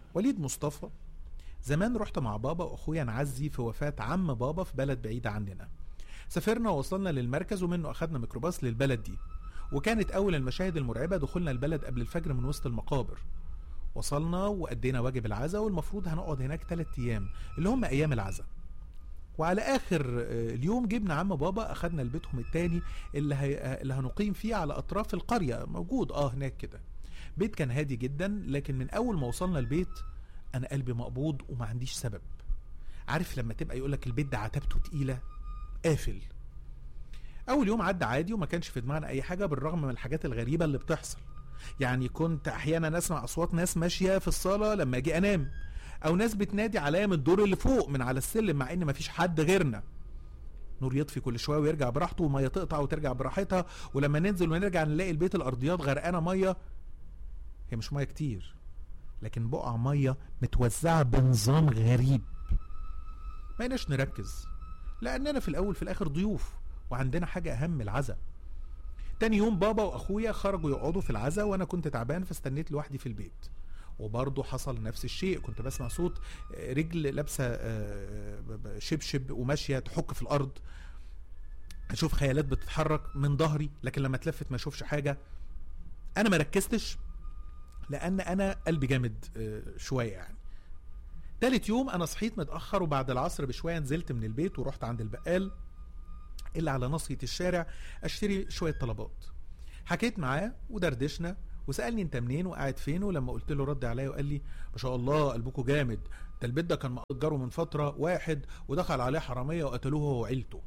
وليد مصطفى زمان رحت مع بابا واخويا نعزي في وفاة عم بابا في بلد بعيدة عننا سافرنا ووصلنا للمركز ومنه اخدنا ميكروباص للبلد دي وكانت اول المشاهد المرعبة دخولنا البلد قبل الفجر من وسط المقابر وصلنا وأدينا واجب العزاء والمفروض هنقعد هناك ثلاث أيام اللي هم أيام العزاء وعلى آخر آه، اليوم جبنا عم بابا أخدنا لبيتهم التاني اللي, هي... آه، اللي هنقيم فيه على أطراف القرية موجود آه هناك كده بيت كان هادي جدا لكن من أول ما وصلنا البيت أنا قلبي مقبوض وما عنديش سبب عارف لما تبقى يقولك البيت ده عتبته تقيلة قافل أول يوم عدى عادي وما كانش في دماغنا أي حاجة بالرغم من الحاجات الغريبة اللي بتحصل يعني كنت احيانا اسمع اصوات ناس ماشيه في الصاله لما اجي انام او ناس بتنادي عليا من الدور اللي فوق من على السلم مع ان مفيش حد غيرنا نور يطفي كل شويه ويرجع براحته وميه تقطع وترجع براحتها ولما ننزل ونرجع نلاقي البيت الارضيات غرقانه ميه هي مش ميه كتير لكن بقع ميه متوزعه بنظام غريب ما يناش نركز لاننا في الاول في الاخر ضيوف وعندنا حاجه اهم من العزاء تاني يوم بابا واخويا خرجوا يقعدوا في العزاء وانا كنت تعبان فاستنيت لوحدي في البيت وبرضه حصل نفس الشيء كنت بسمع صوت آه، رجل لابسه آه، ب- شبشب وماشيه تحك في الارض اشوف خيالات بتتحرك من ظهري لكن لما اتلفت ما اشوفش حاجه انا ما ركزتش لان انا قلبي جامد آه، شويه يعني تالت يوم انا صحيت متاخر وبعد العصر بشويه نزلت من البيت ورحت عند البقال اللي على ناصية الشارع اشتري شوية طلبات حكيت معاه ودردشنا وسألني انت منين وقاعد فين ولما قلت له رد عليا وقال لي ما شاء الله قلبكوا جامد ده البيت ده كان مأجره من فترة واحد ودخل عليه حرامية وقتلوه هو وعيلته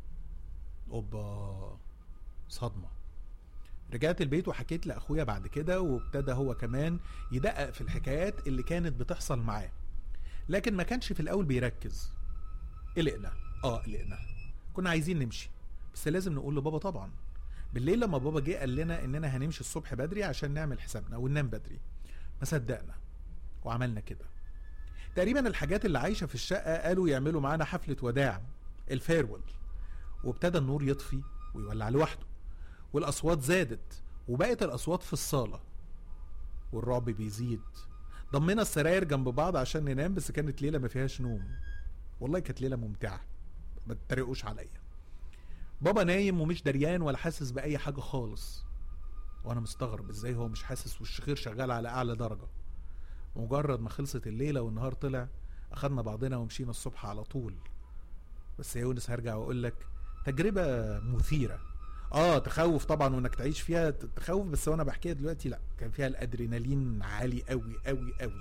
اوبا صدمة رجعت البيت وحكيت لاخويا بعد كده وابتدى هو كمان يدقق في الحكايات اللي كانت بتحصل معاه لكن ما كانش في الاول بيركز قلقنا اه قلقنا كنا عايزين نمشي بس لازم نقول لبابا طبعا بالليل لما بابا جه قال لنا اننا هنمشي الصبح بدري عشان نعمل حسابنا وننام بدري ما صدقنا وعملنا كده تقريبا الحاجات اللي عايشه في الشقه قالوا يعملوا معانا حفله وداع الفيرول وابتدى النور يطفي ويولع لوحده والاصوات زادت وبقت الاصوات في الصاله والرعب بيزيد ضمينا السراير جنب بعض عشان ننام بس كانت ليله ما فيهاش نوم والله كانت ليله ممتعه ما تتريقوش عليا بابا نايم ومش دريان ولا حاسس باي حاجه خالص وانا مستغرب ازاي هو مش حاسس والشخير شغال على اعلى درجه مجرد ما خلصت الليله والنهار طلع اخدنا بعضنا ومشينا الصبح على طول بس يا يونس هرجع واقول لك تجربه مثيره اه تخوف طبعا وانك تعيش فيها ت- تخوف بس وانا بحكيها دلوقتي لا كان فيها الادرينالين عالي قوي قوي قوي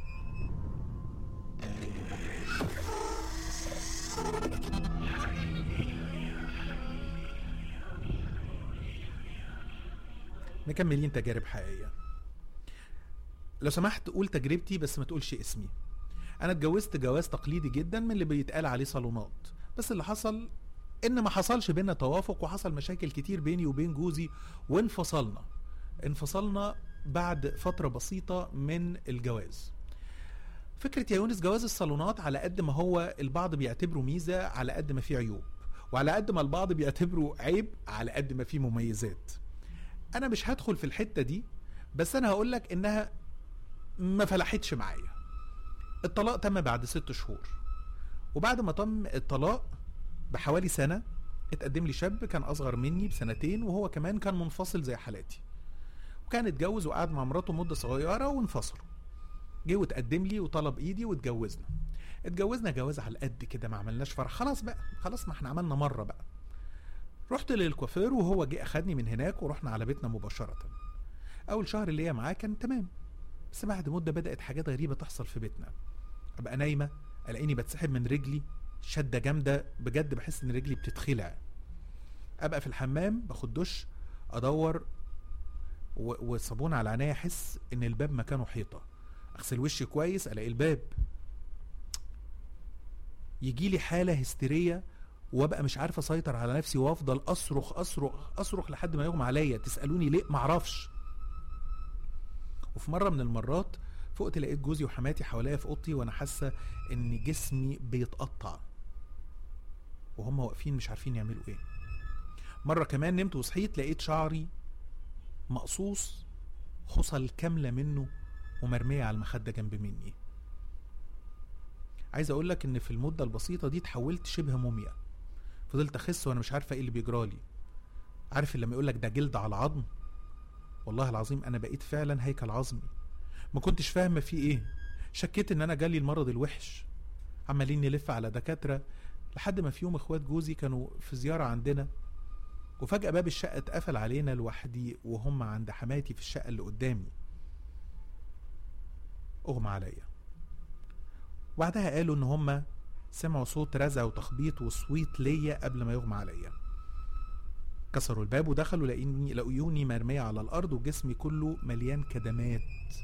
مكملين تجارب حقيقيه لو سمحت قول تجربتي بس ما تقولش اسمي انا اتجوزت جواز تقليدي جدا من اللي بيتقال عليه صالونات بس اللي حصل ان ما حصلش بينا توافق وحصل مشاكل كتير بيني وبين جوزي وانفصلنا انفصلنا بعد فترة بسيطة من الجواز فكرة يا يونس جواز الصالونات على قد ما هو البعض بيعتبره ميزة على قد ما فيه عيوب وعلى قد ما البعض بيعتبره عيب على قد ما فيه مميزات انا مش هدخل في الحتة دي بس انا هقول لك انها ما فلحتش معايا الطلاق تم بعد ست شهور وبعد ما تم الطلاق بحوالي سنة اتقدم لي شاب كان أصغر مني بسنتين وهو كمان كان منفصل زي حالاتي وكان اتجوز وقعد مع مراته مدة صغيرة وانفصلوا جه واتقدم لي وطلب ايدي واتجوزنا اتجوزنا جواز على قد كده ما عملناش فرح خلاص بقى خلاص ما احنا عملنا مرة بقى رحت للكوافير وهو جه اخدني من هناك ورحنا على بيتنا مباشرة اول شهر اللي هي معاه كان تمام بس بعد مدة بدأت حاجات غريبة تحصل في بيتنا ابقى نايمة الاقيني بتسحب من رجلي شدة جامدة بجد بحس ان رجلي بتتخلع ابقى في الحمام باخد دش ادور و- والصابون على عينيا احس ان الباب مكانه حيطة اغسل وشي كويس الاقي الباب يجي لي حالة هستيرية وابقى مش عارف اسيطر على نفسي وافضل اصرخ اصرخ اصرخ لحد ما يغمى عليا تسالوني ليه معرفش وفي مره من المرات فقت لقيت جوزي وحماتي حواليا في اوضتي وانا حاسه ان جسمي بيتقطع وهم واقفين مش عارفين يعملوا ايه مره كمان نمت وصحيت لقيت شعري مقصوص خصل كامله منه ومرمية على المخدة جنب مني عايز اقول لك ان في المدة البسيطة دي اتحولت شبه موميا فضلت اخس وانا مش عارفة ايه اللي بيجرالي عارف لما يقول لك ده جلد على عظم والله العظيم انا بقيت فعلا هيكل عظمي ما كنتش فاهمه في ايه شكيت ان انا جالي المرض الوحش عمالين نلف على دكاتره لحد ما في يوم اخوات جوزي كانوا في زياره عندنا وفجاه باب الشقه اتقفل علينا لوحدي وهم عند حماتي في الشقه اللي قدامي اغمى عليا وبعدها قالوا ان هم سمعوا صوت رزع وتخبيط وصويت ليا قبل ما يغمى عليا كسروا الباب ودخلوا لقيني لقيوني مرمية على الأرض وجسمي كله مليان كدمات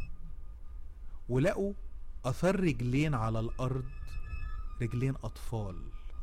ولقوا أثر رجلين على الأرض رجلين أطفال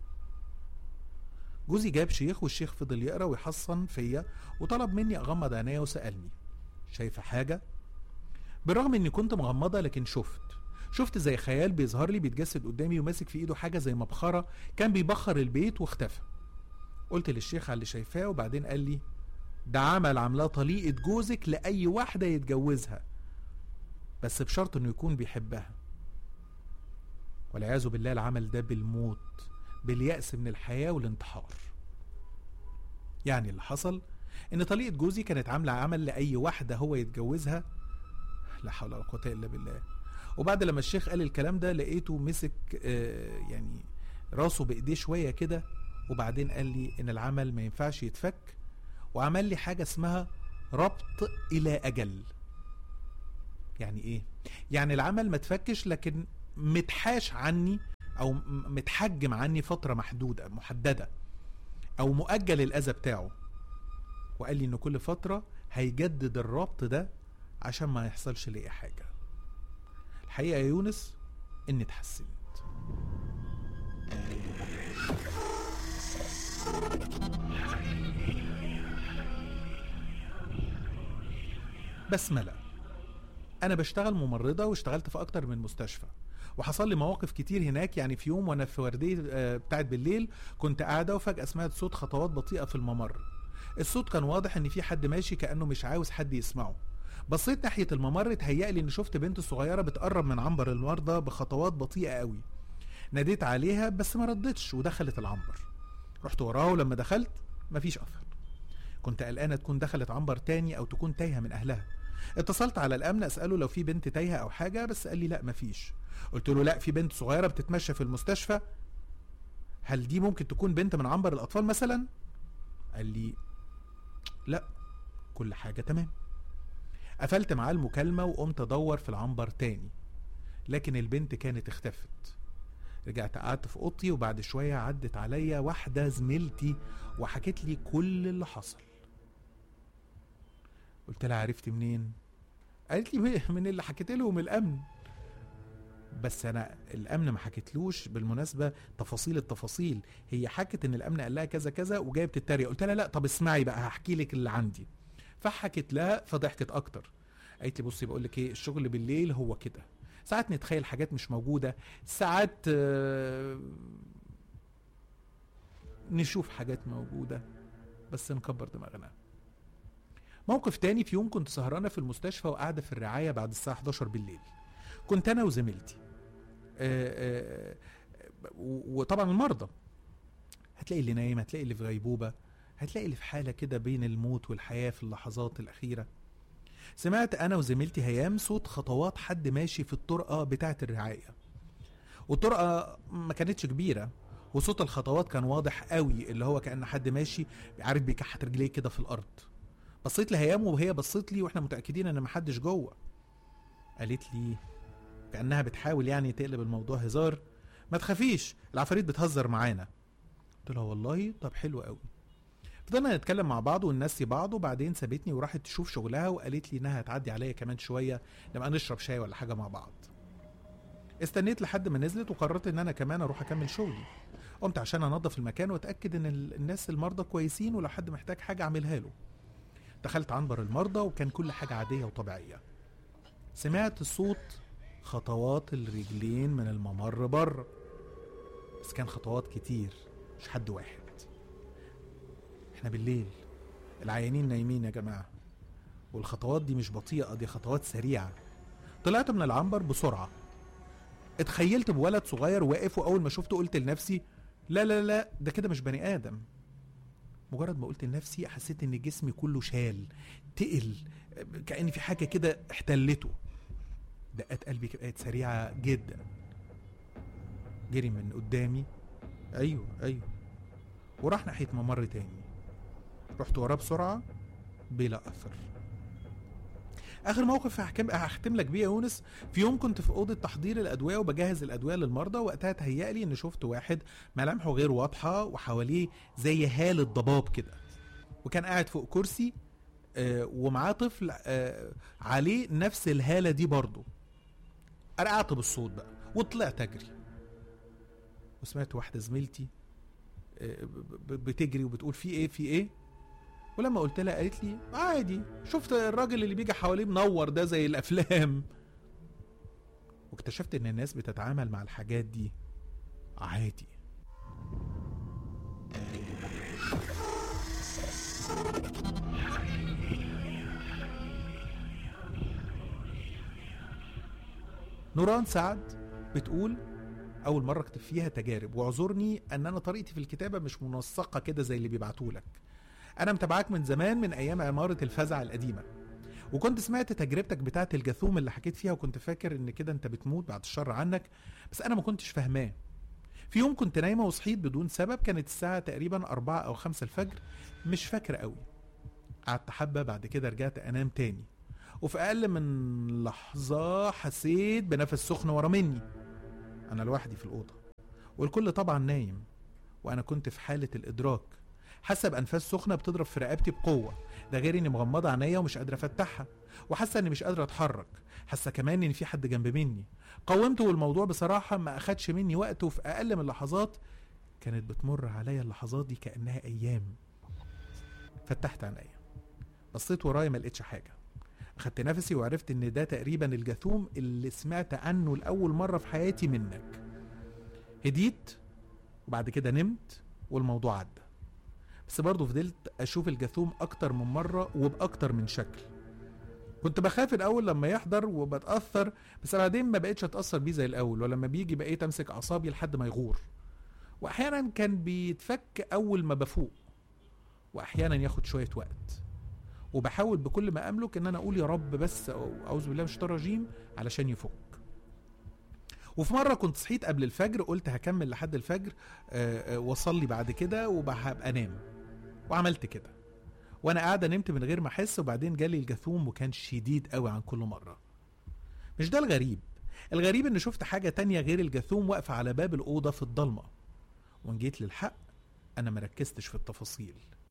جوزي جاب شيخ والشيخ فضل يقرا ويحصن فيا وطلب مني أغمض عينيا وسألني شايفة حاجة؟ بالرغم إني كنت مغمضة لكن شفت شفت زي خيال بيظهر لي بيتجسد قدامي وماسك في ايده حاجة زي مبخرة كان بيبخر البيت واختفى قلت للشيخ على اللي شايفاه وبعدين قال لي ده عمل عاملاه طليقة جوزك لأي واحدة يتجوزها بس بشرط انه يكون بيحبها والعياذ بالله العمل ده بالموت باليأس من الحياة والانتحار يعني اللي حصل ان طليقة جوزي كانت عاملة عمل لأي واحدة هو يتجوزها لا حول ولا قوة إلا بالله وبعد لما الشيخ قال الكلام ده لقيته مسك آه يعني راسه بإيديه شوية كده وبعدين قال لي ان العمل ما ينفعش يتفك وعمل لي حاجه اسمها ربط الى اجل يعني ايه يعني العمل ما تفكش لكن متحاش عني او متحجم عني فتره محدوده محدده او مؤجل الاذى بتاعه وقال لي ان كل فتره هيجدد الربط ده عشان ما يحصلش لي حاجه الحقيقه يا يونس اني اتحسنت بسملة أنا بشتغل ممرضة واشتغلت في أكتر من مستشفى وحصل لي مواقف كتير هناك يعني في يوم وانا في ورديه بتاعت بالليل كنت قاعده وفجاه سمعت صوت خطوات بطيئه في الممر الصوت كان واضح ان في حد ماشي كانه مش عاوز حد يسمعه بصيت ناحيه الممر اتهيألي ان شفت بنت صغيره بتقرب من عنبر المرضى بخطوات بطيئه قوي ناديت عليها بس ما ردتش ودخلت العنبر رحت وراها ولما دخلت مفيش اثر كنت قلقانه تكون دخلت عنبر تاني او تكون تايهه من اهلها اتصلت على الامن اساله لو في بنت تايهه او حاجه بس قال لي لا مفيش قلت له لا في بنت صغيره بتتمشى في المستشفى هل دي ممكن تكون بنت من عنبر الاطفال مثلا قال لي لا كل حاجه تمام قفلت معاه المكالمه وقمت ادور في العنبر تاني لكن البنت كانت اختفت رجعت قعدت في اوضتي وبعد شويه عدت عليا واحده زميلتي وحكت لي كل اللي حصل قلت لها عرفتي منين قالت لي من اللي حكيت لهم الامن بس انا الامن ما حكيتلوش بالمناسبه تفاصيل التفاصيل هي حكت ان الامن قال لها كذا كذا وجايه بتتريق قلت لها لا طب اسمعي بقى هحكي لك اللي عندي فحكت لها فضحكت اكتر قالت لي بصي بقول لك ايه الشغل بالليل هو كده ساعات نتخيل حاجات مش موجوده ساعات آه نشوف حاجات موجوده بس نكبر دماغنا موقف تاني في يوم كنت سهرانة في المستشفى وقاعدة في الرعاية بعد الساعة 11 بالليل كنت أنا وزميلتي آآ آآ وطبعا المرضى هتلاقي اللي نايم هتلاقي اللي في غيبوبة هتلاقي اللي في حالة كده بين الموت والحياة في اللحظات الأخيرة سمعت أنا وزميلتي هيام صوت خطوات حد ماشي في الطرقة بتاعة الرعاية والطرقة ما كانتش كبيرة وصوت الخطوات كان واضح قوي اللي هو كأن حد ماشي عارف بيكحت رجليه كده في الأرض بصيت لهيام وهي بصيت لي واحنا متاكدين ان محدش جوه قالت لي كانها بتحاول يعني تقلب الموضوع هزار ما تخافيش العفاريت بتهزر معانا قلت لها والله طب حلو قوي فضلنا نتكلم مع بعض وننسي بعض وبعدين سابتني وراحت تشوف شغلها وقالت لي انها هتعدي عليا كمان شويه نبقى نشرب شاي ولا حاجه مع بعض استنيت لحد ما نزلت وقررت ان انا كمان اروح اكمل شغلي قمت عشان انظف المكان واتاكد ان الناس المرضى كويسين ولو حد محتاج حاجه اعملها له دخلت عنبر المرضى وكان كل حاجة عادية وطبيعية سمعت صوت خطوات الرجلين من الممر بره بس كان خطوات كتير مش حد واحد احنا بالليل العيانين نايمين يا جماعة والخطوات دي مش بطيئة دي خطوات سريعة طلعت من العنبر بسرعه اتخيلت بولد صغير واقف واول ما شفته قلت لنفسي لا لا لا ده كده مش بني ادم مجرد ما قلت لنفسي حسيت ان جسمي كله شال تقل كأن في حاجة كده احتلته دقات قلبي بقت سريعة جدا جري من قدامي ايوه ايوه وراح ناحية ممر تاني رحت وراه بسرعة بلا أثر اخر موقف هحكم هختم لك بيه يا يونس في يوم كنت في اوضه تحضير الادويه وبجهز الادويه للمرضى وقتها تهيأ لي ان شفت واحد ملامحه غير واضحه وحواليه زي هاله ضباب كده وكان قاعد فوق كرسي آه، ومعاه طفل آه، عليه نفس الهاله دي برضه رقعت بالصوت بقى وطلعت اجري وسمعت واحده زميلتي آه، ب- ب- بتجري وبتقول في ايه في ايه ولما قلت لها قالت لي عادي شفت الراجل اللي بيجي حواليه منور ده زي الافلام واكتشفت ان الناس بتتعامل مع الحاجات دي عادي نوران سعد بتقول اول مره اكتب فيها تجارب واعذرني ان انا طريقتي في الكتابه مش منسقه كده زي اللي بيبعتولك انا متابعاك من زمان من ايام عماره الفزع القديمه وكنت سمعت تجربتك بتاعه الجاثوم اللي حكيت فيها وكنت فاكر ان كده انت بتموت بعد الشر عنك بس انا ما كنتش فاهماه في يوم كنت نايمه وصحيت بدون سبب كانت الساعه تقريبا أربعة او خمسة الفجر مش فاكر قوي قعدت حبه بعد كده رجعت انام تاني وفي اقل من لحظه حسيت بنفس سخن ورا مني انا لوحدي في الاوضه والكل طبعا نايم وانا كنت في حاله الادراك حاسه بانفاس سخنه بتضرب في رقبتي بقوه ده غير اني مغمضه عينيا ومش قادره افتحها وحاسه اني مش قادره اتحرك حاسه كمان ان في حد جنب مني قومت والموضوع بصراحه ما اخدش مني وقت وفي اقل من لحظات كانت بتمر عليا اللحظات دي كانها ايام فتحت عينيا بصيت ورايا ما لقيتش حاجه اخدت نفسي وعرفت ان ده تقريبا الجاثوم اللي سمعت عنه لاول مره في حياتي منك هديت وبعد كده نمت والموضوع عدى بس برضه فضلت اشوف الجاثوم اكتر من مره وباكتر من شكل كنت بخاف الاول لما يحضر وبتاثر بس بعدين ما بقتش اتاثر بيه زي الاول ولما بيجي بقيت امسك اعصابي لحد ما يغور واحيانا كان بيتفك اول ما بفوق واحيانا ياخد شويه وقت وبحاول بكل ما املك ان انا اقول يا رب بس أو اعوذ بالله من الشيطان الرجيم علشان يفك وفي مره كنت صحيت قبل الفجر قلت هكمل لحد الفجر آه، آه، واصلي بعد كده وهبقى انام وعملت كده وانا قاعده نمت من غير ما احس وبعدين جالي الجاثوم وكان شديد قوي عن كل مره مش ده الغريب الغريب ان شفت حاجه تانية غير الجاثوم واقفه على باب الاوضه في الضلمه وان جيت للحق انا مركزتش في التفاصيل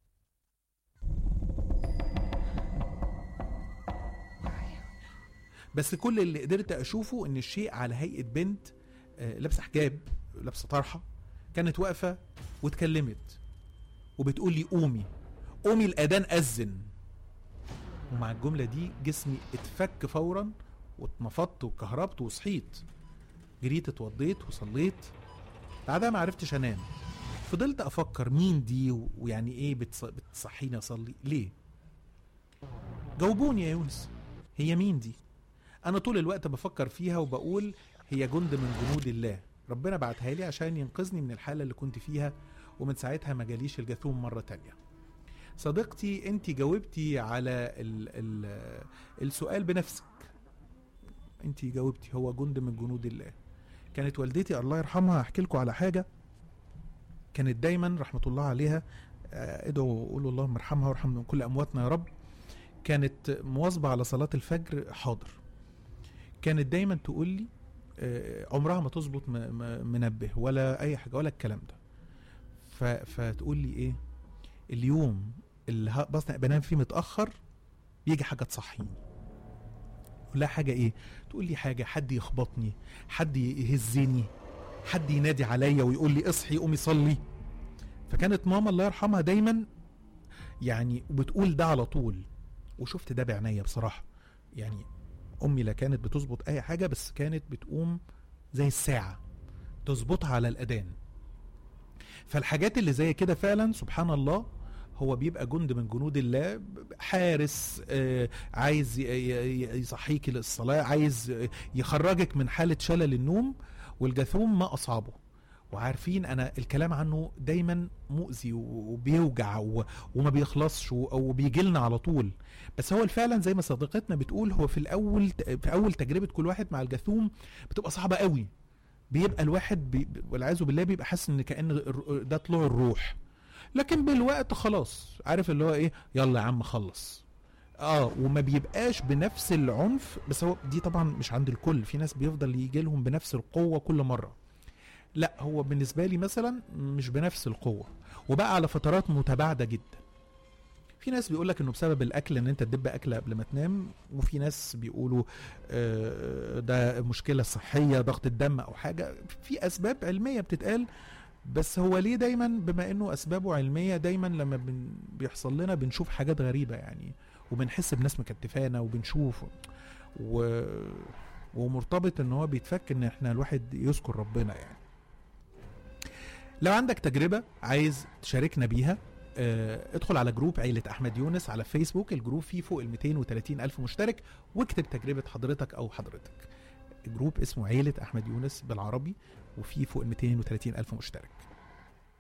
بس كل اللي قدرت اشوفه ان الشيء على هيئه بنت آه، لابسه حجاب لابسه طرحه كانت واقفه واتكلمت وبتقول لي قومي قومي الاذان اذن ومع الجمله دي جسمي اتفك فورا واتنفضت وكهربت وصحيت جريت اتوضيت وصليت بعدها ما عرفتش انام فضلت افكر مين دي و- ويعني ايه بتص... بتصحيني اصلي ليه جاوبوني يا يونس هي مين دي انا طول الوقت بفكر فيها وبقول هي جند من جنود الله ربنا بعتها لي عشان ينقذني من الحالة اللي كنت فيها ومن ساعتها ما جاليش الجاثوم مرة تانية صديقتي انت جاوبتي على ال ال السؤال بنفسك انت جاوبتي هو جند من جنود الله كانت والدتي الله يرحمها احكي لكم على حاجة كانت دايما رحمة الله عليها آه، ادعوا وقولوا اللهم ارحمها وارحم كل امواتنا يا رب كانت مواظبة على صلاة الفجر حاضر كانت دايما تقول لي آه، عمرها ما تظبط م- م- منبه ولا اي حاجه ولا الكلام ده ف... فتقول لي ايه اليوم اللي ه- بس بنام فيه متاخر يجي حاجه تصحيني اقول لها حاجه ايه تقول لي حاجه حد يخبطني حد يهزني حد ينادي عليا ويقول لي اصحي قومي صلي فكانت ماما الله يرحمها دايما يعني بتقول ده على طول وشفت ده بعينيا بصراحه يعني امي لا كانت بتظبط اي حاجه بس كانت بتقوم زي الساعه تظبطها على الاذان فالحاجات اللي زي كده فعلا سبحان الله هو بيبقى جند من جنود الله حارس آه، عايز ي- ي- ي- يصحيك للصلاة عايز آه، يخرجك من حالة شلل النوم والجاثوم ما أصابه وعارفين أنا الكلام عنه دايما مؤذي و- وبيوجع و- وما بيخلصش و- وبيجي لنا على طول بس هو فعلا زي ما صديقتنا بتقول هو في الأول في أول تجربة كل واحد مع الجاثوم بتبقى صعبة قوي بيبقى الواحد بي والعياذ بالله بيبقى حاسس ان كان الر- ده طلوع الروح لكن بالوقت خلاص عارف اللي هو ايه يلا يا عم خلص اه وما بيبقاش بنفس العنف بس هو دي طبعا مش عند الكل في ناس بيفضل يجي لهم بنفس القوه كل مره لا هو بالنسبه لي مثلا مش بنفس القوه وبقى على فترات متباعده جدا في ناس بيقول لك انه بسبب الاكل ان انت تدب اكل قبل ما تنام وفي ناس بيقولوا آه، ده مشكله صحيه ضغط الدم او حاجه في اسباب علميه بتتقال بس هو ليه دايما بما انه اسبابه علميه دايما لما بن بيحصل لنا بنشوف حاجات غريبه يعني وبنحس بناس مكتفانا وبنشوف و... ومرتبط ان هو بيتفك ان احنا الواحد يذكر ربنا يعني لو عندك تجربه عايز تشاركنا بيها آه، ادخل على جروب عيلة أحمد يونس على فيسبوك الجروب فيه فوق ال 230 ألف مشترك واكتب تجربة حضرتك أو حضرتك الجروب اسمه عيلة أحمد يونس بالعربي وفيه فوق ال 230 ألف مشترك